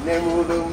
എന്നെ മൂടും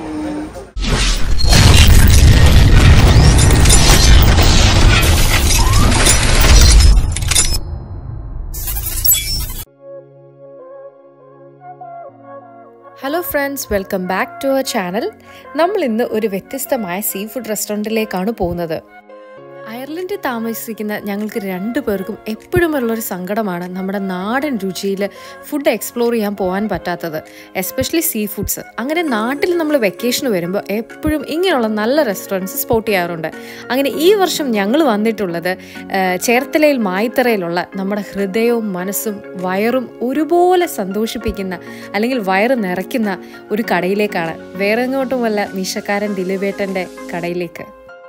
hello friends welcome back to our channel നമ്മൾ ഇന്ന് ഒരു വ്യത്യസ്തമായ സീ ഫുഡ് റെസ്റ്റോറൻറ്റിലേക്കാണ് പോകുന്നത് അയർലൻഡിൽ താമസിക്കുന്ന ഞങ്ങൾക്ക് രണ്ടു പേർക്കും എപ്പോഴും ഉള്ളൊരു സങ്കടമാണ് നമ്മുടെ നാടൻ രുചിയിൽ ഫുഡ് എക്സ്പ്ലോർ ചെയ്യാൻ പോകാൻ പറ്റാത്തത് എസ്പെഷ്യലി സീ ഫുഡ്സ് അങ്ങനെ നാട്ടിൽ നമ്മൾ വെക്കേഷന് വരുമ്പോൾ എപ്പോഴും ഇങ്ങനെയുള്ള നല്ല റെസ്റ്റോറൻറ്റ്സ് സ്പോട്ട് ചെയ്യാറുണ്ട് അങ്ങനെ ഈ വർഷം ഞങ്ങൾ വന്നിട്ടുള്ളത് ആ, ചേർത്തലയിൽ മായിത്തറയിലുള്ള നമ്മുടെ ഹൃദയവും മനസ്സും വയറും ഒരുപോലെ സന്തോഷിപ്പിക്കുന്ന അല്ലെങ്കിൽ വയറ് നിറയ്ക്കുന്ന ഒരു കടയിലേക്കാണ് വേറെ എങ്ങോട്ടുമല്ല നിശക്കാരൻ ദിലീപേട്ടൻ്റെ കടയിലേക്ക്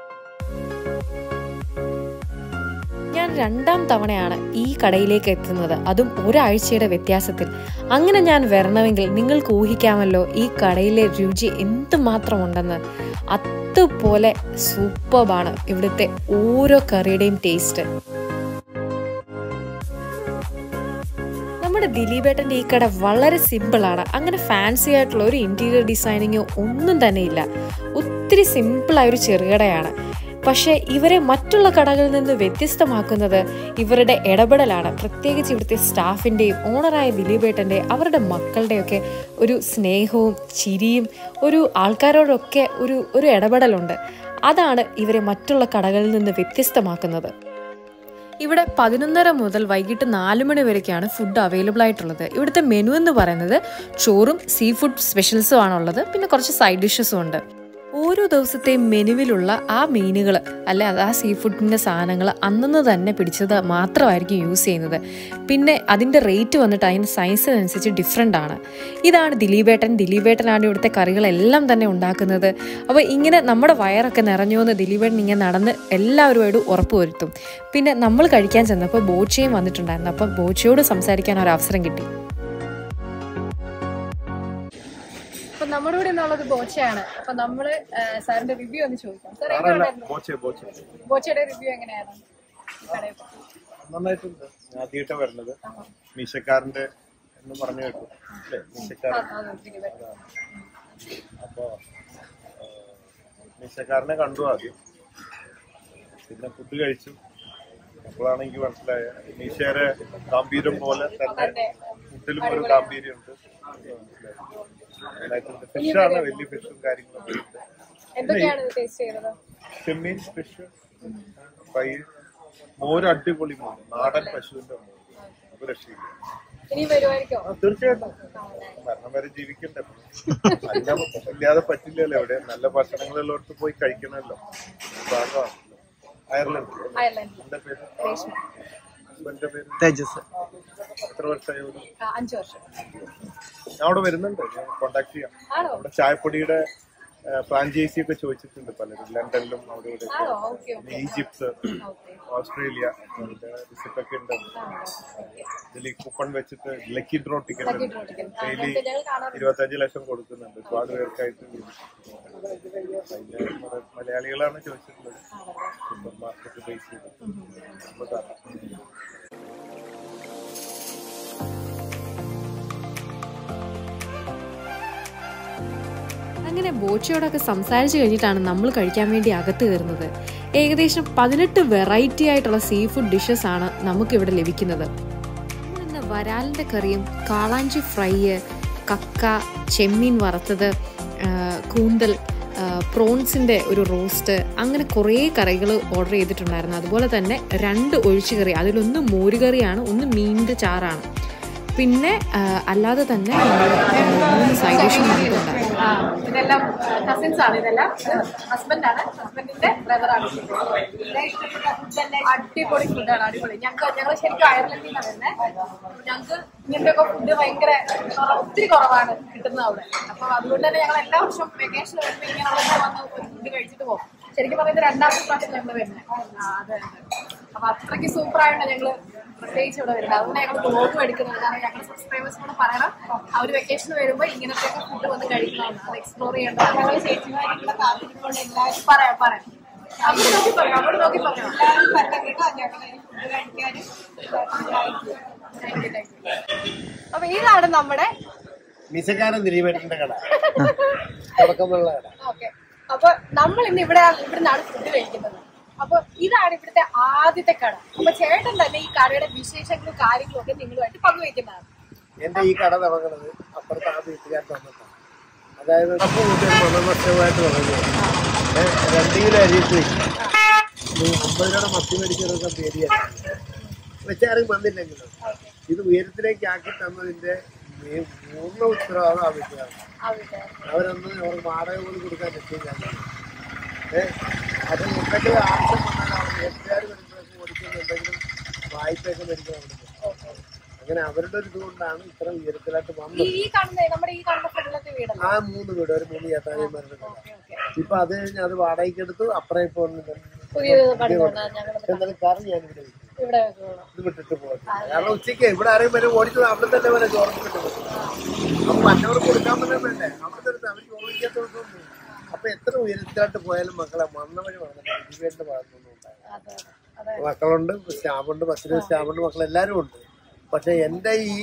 ഞാൻ രണ്ടാം തവണയാണ് ഈ കടയിലേക്ക് എത്തുന്നത് അതും ഒരാഴ്ചയുടെ വ്യത്യാസത്തിൽ അങ്ങനെ ഞാൻ വരണമെങ്കിൽ നിങ്ങൾക്ക് ഊഹിക്കാമല്ലോ ഈ കടയിലെ രുചി എന്തുമാത്രമുണ്ടെന്ന് അതുപോലെ സൂപ്പർബാണ് ഇവിടുത്തെ ഓരോ കറിയുടെയും ടേസ്റ്റ് നമ്മുടെ ദിലീപേട്ടൻ്റെ ഈ കട വളരെ സിമ്പിളാണ് അങ്ങനെ ഫാൻസി ആയിട്ടുള്ള ഒരു ഇൻറ്റീരിയർ ഡിസൈനിങ്ങോ ഒന്നും തന്നെ ഇല്ല ഒത്തിരി സിമ്പിളായ ഒരു ചെറുകടയാണ് പക്ഷേ ഇവരെ മറ്റുള്ള കടകളിൽ നിന്ന് വ്യത്യസ്തമാക്കുന്നത് ഇവരുടെ ഇടപെടലാണ് പ്രത്യേകിച്ച് ഇവിടുത്തെ സ്റ്റാഫിൻ്റെയും ഓണറായ ദിലീപേട്ടൻ്റെ അവരുടെ മക്കളുടെയൊക്കെ ഒരു സ്നേഹവും ചിരിയും ഒരു ആൾക്കാരോടൊക്കെ ഒരു ഒരു ഇടപെടലുണ്ട് അതാണ് ഇവരെ മറ്റുള്ള കടകളിൽ നിന്ന് വ്യത്യസ്തമാക്കുന്നത് ഇവിടെ പതിനൊന്നര മുതൽ വൈകിട്ട് നാല് മണി വരെയൊക്കെയാണ് ഫുഡ് അവൈലബിൾ ആയിട്ടുള്ളത് ഇവിടുത്തെ മെനു എന്ന് പറയുന്നത് ചോറും സീ ഫുഡ് സ്പെഷ്യൽസും ആണുള്ളത് പിന്നെ കുറച്ച് സൈഡ് ഡിഷസും ഉണ്ട് ഓരോ ദിവസത്തെയും മെനുവിലുള്ള ആ മീനുകൾ അല്ലെ അത് ആ സീ ഫുഡിൻ്റെ സാധനങ്ങൾ അന്നന്ന് തന്നെ പിടിച്ചത് മാത്രമായിരിക്കും യൂസ് ചെയ്യുന്നത് പിന്നെ അതിൻ്റെ റേറ്റ് വന്നിട്ട് അതിൻ്റെ സൈസിനനുസരിച്ച് ഡിഫറെൻ്റ് ആണ് ഇതാണ് ദിലീപേട്ടൻ ദിലീപേട്ടനാണ് ഇവിടുത്തെ കറികളെല്ലാം തന്നെ ഉണ്ടാക്കുന്നത് അപ്പോൾ ഇങ്ങനെ നമ്മുടെ വയറൊക്കെ നിറഞ്ഞു എന്ന് ദിലീപേട്ടൻ ഇങ്ങനെ നടന്ന് എല്ലാവരുമായിട്ട് ഉറപ്പ് വരുത്തും പിന്നെ നമ്മൾ കഴിക്കാൻ ചെന്നപ്പോൾ ബോച്ചയും വന്നിട്ടുണ്ടായിരുന്നു അപ്പം ബോച്ചയോട് സംസാരിക്കാൻ ഒരു അവസരം കിട്ടി അപ്പൊ നമ്മുടെ കൂടെ എന്നുള്ളത് ബോച്ചയാണ് അപ്പൊ നമ്മള് ആ, സാറിന്റെ റിവ്യൂ ഒന്ന് ചോദിക്കാം സാർ എങ്ങനെയായിരുന്നു ബോച്ചെ ബോച്ചെ ബോച്ചയുടെ റിവ്യൂ എങ്ങനെയായിരുന്നു ഈ കടയെ പറ്റി? നന്നായിട്ടുണ്ട് ഞാൻ ആദ്യമായിട്ടാണ് വരുന്നത് മീശക്കാരന്റെ എന്ന് പറഞ്ഞു കേട്ടു അല്ലേ മീശക്കാരൻ ആ, അതെ, ദിലീപേട്ടൻ. അപ്പൊ ആ, മീശക്കാരനെ കണ്ടു ആദ്യം പിന്നെ ഫുഡ് കഴിച്ചു അപ്പോഴാണ് എനിക്ക് മനസ്സിലായ മീശയുടെ ഗാംഭീര്യം പോലെ തന്നെ ഫുഡിലും ഒരു ഗാംഭീര്യം ഉണ്ട് ഫിഷാണ് വലിയ ഫിഷും കാര്യങ്ങളൊക്കെ ഉണ്ട് എന്തൊക്കെയാണ് ടേസ്റ്റ് ചെയ്തത് ചെമ്മീൻ ഫിഷ് ഫ്രൈ മോര് അടിപൊളി മോര് നാടൻ പശുവിന്റെ മോര് ഒരു രക്ഷയില്ല ഇനി വരുമായിരിക്കോ ആ, തീർച്ചയായിട്ടും മരണം വരെ ജീവിക്കണ്ടേ അല്ല ഇല്ലാതെ പറ്റില്ലല്ലോ എവിടെ നല്ല ഭക്ഷണങ്ങളുള്ളവർക്ക് പോയി കഴിക്കണമല്ലോ ഭാഗമാണ് അയർലൻഡ് അയർലൻഡിൽ എന്റെ പേര് രേഷ്മ ഹസ്ബൻഡിന്റെ പേര് തേജസ് എത്ര വർഷമായി ഇവിടെ? ആ, അഞ്ചു വർഷം ഞാൻ അവിടെ വരുന്നുണ്ട് ഞാൻ കോണ്ടാക്ട് ചെയ്യാം ആണോ അവിടെ ചായപ്പൊടിയുടെ ഫ്രാഞ്ചൈസി ഒക്കെ ചോദിച്ചിട്ടുണ്ട് പലരും ലണ്ടനിലും അവിടെ ഇവിടെ ഒക്കെ. ആണോ ഓക്കെ പിന്നെ ഈജിപ്ത് ഓക്കെ ഓസ്ട്രേലിയ അതിന്റെ വിസിറ്റ് ഒക്കെ ഉണ്ട് ഇതിൽ കൂപ്പൺ വെച്ചിട്ട് ലക്കി ഡ്രോ ടിക്കറ്റ് ഉണ്ട് ഡെയിലി ഞങ്ങൾ കാണാറുണ്ട് ഇരുപത്തഞ്ച് ലക്ഷം കൊടുക്കുന്നുണ്ട് ഒരുപാട് പേർക്കായിട്ട് അതിന്റെ കുറെ മലയാളികളാണ് ചോദിച്ചിട്ടുള്ളത് സൂപ്പർ മാർക്കറ്റ് ബേസ് ചെയ്തിട്ട് നമുക്ക് കാണാം. അങ്ങനെ ബോച്ചയോടൊക്കെ സംസാരിച്ച് കഴിഞ്ഞിട്ടാണ് നമ്മൾ കഴിക്കാൻ വേണ്ടി അകത്ത് കയറുന്നത് ഏകദേശം പതിനെട്ട് വെറൈറ്റി ആയിട്ടുള്ള സീ ഫുഡ് ഡിഷസ് ആണ് നമുക്കിവിടെ ലഭിക്കുന്നത് ഇന്ന് വരാലിൻ്റെ കറിയും കാളാഞ്ചി ഫ്രൈ കക്ക ചെമ്മീൻ വറുത്തത് ആ, കൂന്തൽ പ്രോൺസിൻ്റെ ഒരു റോസ്റ്റ് അങ്ങനെ കുറേ കറികൾ ഓർഡർ ചെയ്തിട്ടുണ്ടായിരുന്നു അതുപോലെ തന്നെ രണ്ട് ഒഴിച്ചുകറി അതിലൊന്ന് മോരുകറിയാണ് ഒന്ന് മീനിൻ്റെ ചാറാണ് പിന്നെ ആ, അല്ലാതെ തന്നെ നമ്മള്, ആ, മൂന്ന് സൈഡ് ഡിഷും നമുക്കുണ്ടായിരുന്നു ആ, ഇതെല്ലാം കസിൻസ് ആണ് ഇതെല്ലാം ഹസ്ബൻഡ് ആണ് ഹസ്ബൻഡിന്റെ ബ്രദറാണ് അടിപൊളി ഫുഡാണ് അടിപൊളി ഞങ്ങൾക്ക് ഞങ്ങൾ ശരിക്കും അയർലൻഡിൽ നിന്നാണ് വരുന്നത് ഞങ്ങൾക്ക് ഇങ്ങനത്തെ ഒക്കെ ഫുഡ് ഭയങ്കര കുറ- ഒത്തിരി കുറവാണ് കിട്ടുന്നത് അവിടെ അപ്പൊ അതുകൊണ്ട് തന്നെ ഞങ്ങൾ എല്ലാ വർഷവും വെക്കേഷൻ വരുമ്പോൾ ഇങ്ങനെയുള്ള വന്ന് ഒരു ഫുഡ് കഴിച്ചിട്ട് പോകും ശരിക്കും പറയുന്നത് രണ്ടാമത്തെ പ്രാവശ്യം ഞങ്ങൾ വരുന്നത് ആ, അതെ അതെ അപ്പൊ അത്രയ്ക്ക് സൂപ്പർ ആയിട്ടാണ് ഞങ്ങള് പ്രത്യേകിച്ച് ഇവിടെ വരുന്നത് അതുകൊണ്ട് ഞങ്ങൾ ബ്ലോഗും എടുക്കുന്നത് കാരണം ഞങ്ങളുടെ സബ്സ്ക്രൈബേഴ്സിനോട് പറയണം അവർ വെക്കേഷൻ വരുമ്പോൾ ഇങ്ങനത്തെ ഫുഡ് വന്ന് കഴിക്കണമെന്ന് അത് എക്സ്പ്ലോർ ചെയ്യേണ്ടത് ഞങ്ങൾ ചേച്ചിമാരുടെ കാത്തിരിക്കൊണ്ട് എല്ലാവരും പറയാം പറയാം അവിടെ നോക്കി പറയാം അവിടെ നോക്കി പറയാം എല്ലാവരും പറയാം കേട്ടോ ഞങ്ങൾ ഫുഡ് കഴിക്കാനും താങ്ക് യു താങ്ക് യു അപ്പൊ ഇതാണ് നമ്മുടെ മിസക്കാരൻ ദിലീപേട്ടന്റെ കട തുടക്കമുള്ള കട ഓക്കെ അപ്പൊ നമ്മൾ ഇന്ന് ഇവിടെ ഇവിടുന്നാണ് ഫുഡ് കഴിക്കുന്നത് അപ്പൊ ഇതാണ് ഇവിടുത്തെ ആദ്യത്തെ കട അപ്പൊ ചേട്ടൻ തന്നെ ഈ കടയുടെ വിശേഷങ്ങളും കാര്യങ്ങളും ഒക്കെ നിങ്ങളുമായിട്ട് പങ്കുവയ്ക്കുന്നതാണ് എന്റെ ഈ കട തുടങ്ങുന്നത് അപ്പുറത്ത് ആ വീട്ടുകാർക്ക് വന്നിട്ടാണ് അതായത് അപ്പൊ കൂട്ടിയൊരു മണനഷ്ടമായിട്ട് തുടങ്ങി രണ്ട് കിലോ അരിയിട്ട് അമ്പത് രൂപയുടെ മത്തി മേടിച്ചതൊക്കെ പേടിയാണ് വെച്ചാരും വന്നില്ലെങ്കിലും ഇത് ഉയരത്തിലേക്ക് ആക്കി തന്നതിന്റെ മേ- പൂർണ്ണ ഉത്തരവാദിത്വം ആ വീട്ടുകാരാണ് അവിടെ അവരൊന്നും അവർക്ക് വാടക പോലും കൊടുക്കാൻ പറ്റില്ല ഏഹ് അത് എന്തൊക്കെ ആവശ്യം വന്നാൽ അവർ എട്ടുകാർ വരുമ്പോഴൊക്കെ ഓടിക്കുന്ന എന്തെങ്കിലും വായ്പയൊക്കെ മേടിക്കാൻ അവിടെ അങ്ങനെ അവരുടെ ഒരു ഇതുകൊണ്ടാണ് ഇത്ര ഉയരത്തിലായിട്ട് ഈ വന്നത് ഈ കാണുന്ന നമ്മുടെ ഈ കാണുന്ന ഫ്രണ്ടിലത്തെ വീടല്ല ആ മൂന്ന് വീട് ഒരു മൂന്ന് ചേട്ടാനിമാരുടെ വീട് ഓക്കെ ഓക്കെ ഇപ്പൊ അത് കഴിഞ്ഞ് അത് വാടകയ്ക്ക് എടുത്തു അപ്പുറം ഇപ്പൊ ഒന്ന് പുതിയൊരു പണിതുകൊണ്ടാണ് ഞങ്ങൾ എന്നാലും കാരണം ഞാൻ ഇവിടെ വിട്ടു. ഇവിടെ വെക്കുന്നത് ഇത് വിട്ടിട്ട് പോകുന്നത് കാരണം ഉച്ചയ്ക്ക് ഇവിടെ ആരെയും വരെ ഓടിച്ചത് അവിടെ തന്നെ വരെ ചോർന്നിട്ട് പോകും അപ്പൊ മറ്റവർക്ക് കൊടുക്കാൻ പറ്റാൻ വേണ്ടേ അവിടെ തന്നെ അവർ ചോദിക്കാത്തോണ്ടൊന്നും അപ്പൊ എത്ര ഉയരത്തിലായിട്ട് പോയാലും മക്കളെ മണ്ണ വഴി വന്നിട്ട് ഇതിവേണ്ട ഭാഗത്തൊന്നും ഉണ്ടാവില്ല അതെ അതെ മക്കളുണ്ട് സ്റ്റാഫുണ്ട് ബസ്സിന് സ്റ്റാഫുണ്ട് മക്കൾ എല്ലാവരും ഉണ്ട് പക്ഷെ എന്റെ ഈ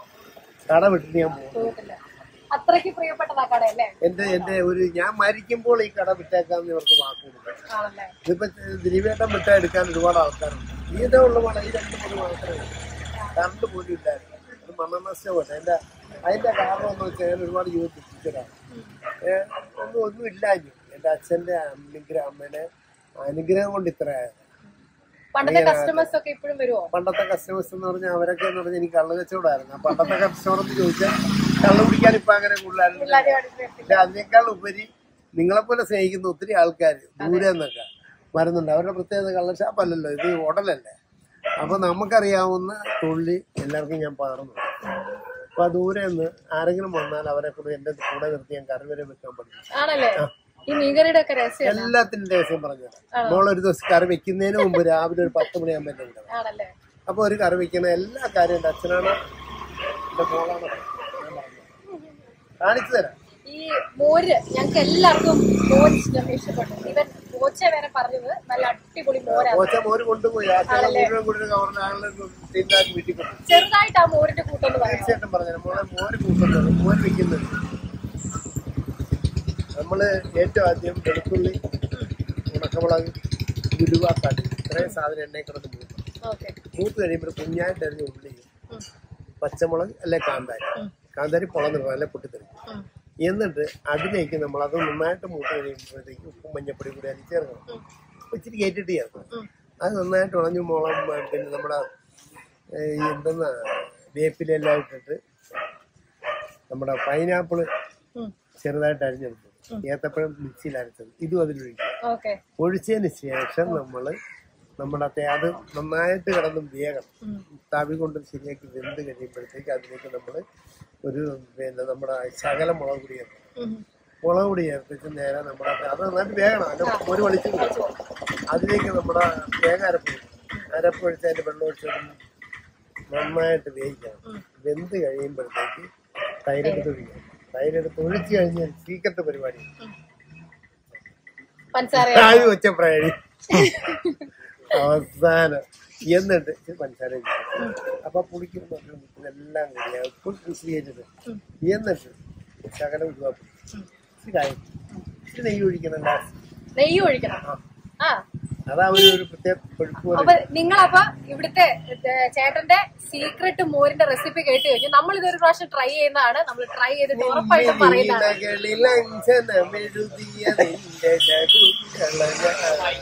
കട വിട്ടിട്ട് ഞാൻ പോകും പോകത്തില്ല അത്രയ്ക്ക് പ്രിയപ്പെട്ടതാ കട അല്ലേ എന്റെ എന്റെ ഒരു ഞാൻ മരിക്കുമ്പോൾ ഈ കട വിട്ടേക്കാന്ന് ഇവർക്ക് വാക്ക് കൊടുക്കും ആണല്ലേ ഇതിപ്പോ ദിലീപേട്ടൻ വിട്ട എടുക്കാൻ ഒരുപാട് ആൾക്കാരുണ്ട് ഇതേ ഉള്ള മഴ ഈ രണ്ട് മൂന്ന് മാത്രമേ ഉള്ളൂ. കറണ്ട് പോലും ഇല്ലായിരുന്നു അത് മണ്ണനഷ്ടമല്ല അതിന്റെ അതിന്റെ കാരണം എന്ന് വെച്ചാൽ ഞാൻ ഒരുപാട് ജീവിതം തെറ്റിച്ചതാണ് ഏഹ് ഒന്നും ഒന്നും ഇല്ലാഞ്ഞു എന്റെ അച്ഛന്റെ അനുഗ്രഹം അമ്മേനെ അനുഗ്രഹം കൊണ്ട് ഇത്രയായത് പണ്ടത്തെ കസ്റ്റമേഴ്സ് ഒക്കെ ഇപ്പോഴും വരുമോ പണ്ടത്തെ കസ്റ്റമേഴ്സ് എന്ന് പറഞ്ഞാൽ അവരൊക്കെ എന്ന് പറഞ്ഞാൽ എനിക്ക് കള്ള് കച്ചവടമായിരുന്നു ആ പണ്ടത്തെ കസ്റ്റമർ എന്ന് ചോദിച്ചാൽ കള്ള് കുടിക്കാൻ ഇപ്പൊ അങ്ങനെ കൂടുതലായിരുന്നു പിള്ളേരെ അടുത്ത് പക്ഷെ അതിനേക്കാൾ ഉപരി നിങ്ങളെപ്പോലെ സ്നേഹിക്കുന്ന ഒത്തിരി ആൾക്കാർ ദൂരെ നിന്നൊക്കെ വരുന്നുണ്ട് അവരുടെ പ്രത്യേകത കള്ള ഷാപ്പല്ലല്ലോ ഇത് ഹോട്ടലല്ലേ അപ്പൊ നമുക്കറിയാവുന്ന തൊഴിൽ എല്ലാവർക്കും ഞാൻ പകർന്നു അപ്പൊ ആ ദൂരെ നിന്ന് ആരെങ്കിലും വന്നാൽ അവരെ കൂടെ എന്റെ കൂടെ നിർത്തി ഞാൻ കറി വരെ വെക്കാൻ പഠിച്ചു ആണല്ലേ ഈ മീൻകറിയുടെ ഒക്കെ രഹസ്യം എല്ലാത്തിനും രഹസ്യം പറഞ്ഞുതരാം മോളൊരു ദിവസം കറി വെക്കുന്നതിന് മുമ്പ് രാവിലെ ഒരു പത്ത് മണിയാകുമ്പോൾ എന്റെ കൂടെ വരണം. ആണല്ലേ അപ്പൊ ഒരു കറി വെക്കുന്ന എല്ലാ കാര്യവും എന്റെ അച്ഛനാണ് എന്റെ മോളാണ് ഞാൻ പറഞ്ഞത്. കാണിച്ചു തരാം ഈ മോര് ഞങ്ങൾക്ക് എല്ലാവർക്കും മോര് ഇഷ്ടം ഇഷ്ടപ്പെട്ടു ഇവൻ കോച്ച വരെ പറഞ്ഞത് നല്ല അടിപൊളി മോരാണ് കോച്ച മോര് കൊണ്ടുപോയി ആ ചേട്ടൻ മുഴുവൻ കൂടി കവറിന് ആളുടെ തിന്നാക്കി വീട്ടിൽ കൊണ്ടുപോയി ചെറുതായിട്ട് ആ മോരിന്റെ കൂട്ടൊന്ന് പറയാം തീർച്ചയായിട്ടും പറഞ്ഞു മോളെ മോര് കൂട്ടുന്നത് മോര് വെക്കുന്നത് നമ്മള് ഏറ്റവും ആദ്യം വെളുത്തുള്ളി ഉണക്കമുളക് ഉലുവ കടി ഇത്രയും സാധനം എണ്ണയിൽ കിടന്ന് മൂക്കും ഓക്കെ മൂത്ത് കഴിയുമ്പോൾ കുഞ്ഞായിട്ട് എറിഞ്ഞ ഉള്ളി പച്ചമുളക് അല്ലെ കാന്താരി കാന്താരി പൊളന്നിടണം അല്ലെ പൊട്ടിത്തെറിക്കും എന്നിട്ട് അതിലേക്ക് നമ്മൾ അത് നന്നായിട്ട് മൂത്ത് കഴിയുമ്പോഴത്തേക്ക് ഉപ്പും മഞ്ഞപ്പൊടി കൂടി അതിൽ ചേർക്കണം ഇച്ചിരി കയറ്റിട്ട് ചേർക്കണം അത് നന്നായിട്ട് ഉണഞ്ഞു മുളം ആ, പിന്നെ നമ്മുടെ ഏ, ഈ എന്തെന്നാ വേപ്പിലെല്ലാം ഇട്ടിട്ട് നമ്മുടെ പൈനാപ്പിള് ചെറുതായിട്ട് അരിഞ്ഞെടുത്തു ഏത്തപ്പഴം മിക്സിയിൽ അരച്ചത് ഇതും അതിലൊഴിക്കുക ഓക്കെ ഒഴിച്ചതിന് ശേഷം നമ്മൾ നമ്മുടെ തേ അത് നന്നായിട്ട് കിടന്ന് വേഗം തവി കൊണ്ട് ശരിയാക്കി വെന്ത് കഴിയുമ്പോഴത്തേക്ക് അതിലേക്ക് നമ്മൾ ഒരു പിന്നെ നമ്മുടെ ശകലം മുളക് പൊടി ചേർക്കണം മുളക് പൊടി ചേർത്തിട്ട് നേരെ നമ്മുടെ അത് നന്നായിട്ട് വേഗണം അതിന്റെ ഒരു വളിച്ച് കൊടുക്കും അതിലേക്ക് നമ്മുടെ തേങ്ങ അരപ്പ് അരപ്പ് ഒഴിച്ച് അതിന്റെ വെള്ളം ഒഴിച്ചിട്ട് നന്നായിട്ട് വേവിക്കണം വെന്ത് കഴിയുമ്പോഴത്തേക്ക് തൈരെടുത്ത് ഒഴിക്കണം തൈരെടുത്ത് ഒഴിച്ച് കഴിഞ്ഞാൽ ചീക്കത്തെ പരിപാടി പഞ്ചസാര ആവി വെച്ച പ്രാണി അവസാനം എന്നിട്ട് ഇച്ചിരി പഞ്ചസാര ഇടും. അപ്പൊ പുളിക്കും മധുരം ഇതെല്ലാം കൂടിയാ ഫുൾ വിശദീകരിച്ചത് എന്നിട്ട് ശകലം ഉരുവാക്കും ഇച്ചിരി കായം ഇച്ചിരി നെയ്യ് ഒഴിക്കണം ലാസ്റ്റ് നെയ്യ് ഒഴിക്കണം ആ അതാ ഒരു ഒരു പ്രത്യേക കൊഴുപ്പ് പോലെ അപ്പൊ നിങ്ങളപ്പോ ഇവിടുത്തെ ഏ, ചേട്ടന്റെ സീക്രട്ട് മോരിന്റെ റെസിപ്പി കേട്ട് കഴിഞ്ഞു നമ്മൾ ഇതൊരു പ്രാവശ്യം ട്രൈ ചെയ്യുന്നതാണ് നമ്മൾ ട്രൈ ചെയ്തിട്ട് ഉറപ്പായിട്ടും പറയുന്നതാണ് നീലകളിൽ അഞ്ചനമെഴുതിയ നിന്റെ ശകുന്തള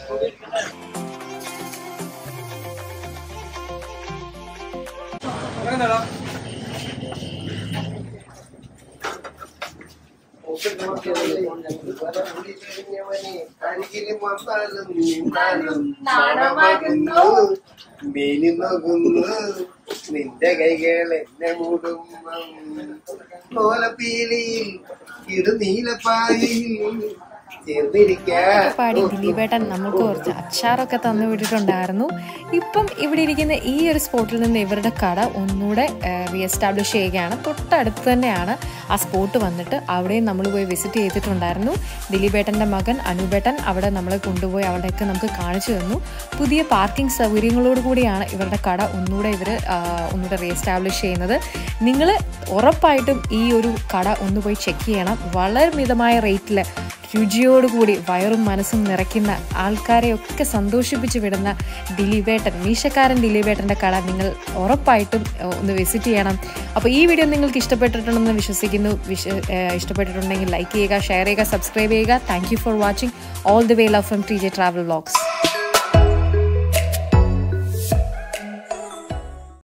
നാണമാകുന്നു. മേനി നോക്കുന്നു നിന്റെ കൈകൾ എന്നെ മൂടും ഓലപ്പീലിയിൽ ഇരു നീലപ്പാലിൽ ചേർന്നിരിക്കാ പാടി ദിലീപേട്ടൻ നമുക്ക് കുറച്ച് അച്ചാറൊക്കെ തന്നു വിട്ടിട്ടുണ്ടായിരുന്നു ഇപ്പം ഇവിടെ ഇരിക്കുന്ന ഈ ഒരു സ്പോട്ടിൽ നിന്ന് ഇവരുടെ കട ഒന്നുകൂടെ റീഎസ്റ്റാബ്ലിഷ് ചെയ്യുകയാണ് തൊട്ടടുത്ത് തന്നെയാണ് ആ സ്പോട്ട് വന്നിട്ട് അവിടെയും നമ്മൾ പോയി വിസിറ്റ് ചെയ്തിട്ടുണ്ടായിരുന്നു ദിലീപേട്ടൻ്റെ മകൻ അനുപേട്ടൻ അവിടെ നമ്മളെ കൊണ്ടുപോയി അവിടെയൊക്കെ നമുക്ക് കാണിച്ചു തന്നു പുതിയ പാർക്കിംഗ് സൗകര്യങ്ങളോട് കൂടിയാണ് ഇവരുടെ കട ഒന്നുകൂടെ ഇവർ ഒന്നുകൂടെ റീഎസ്റ്റാബ്ലിഷ് ചെയ്യുന്നത് നിങ്ങൾ ഉറപ്പായിട്ടും ഈ ഒരു കട ഒന്ന് പോയി ചെക്ക് ചെയ്യണം വളരെ മിതമായ റേറ്റിൽ രുചിയോടുകൂടി വയറും മനസ്സും നിറയ്ക്കുന്ന ആൾക്കാരെയൊക്കെ സന്തോഷിപ്പിച്ച് വിടുന്ന ദിലീപേട്ടൻ മീശക്കാരൻ ദിലീപേട്ടൻ്റെ കട നിങ്ങൾ ഉറപ്പായിട്ടും ഏഹ്, ഒന്ന് വിസിറ്റ് ചെയ്യണം അപ്പോൾ ഈ വീഡിയോ നിങ്ങൾക്ക് ഇഷ്ടപ്പെട്ടിട്ടുണ്ടെന്ന് വിശ്വസിക്കുന്നു വിശ ഏഹ്, ഇഷ്ടപ്പെട്ടിട്ടുണ്ടെങ്കിൽ ലൈക്ക് ചെയ്യുക ഷെയർ ചെയ്യുക സബ്സ്ക്രൈബ് ചെയ്യുക thank you for watching all the way love from T J travel vlogs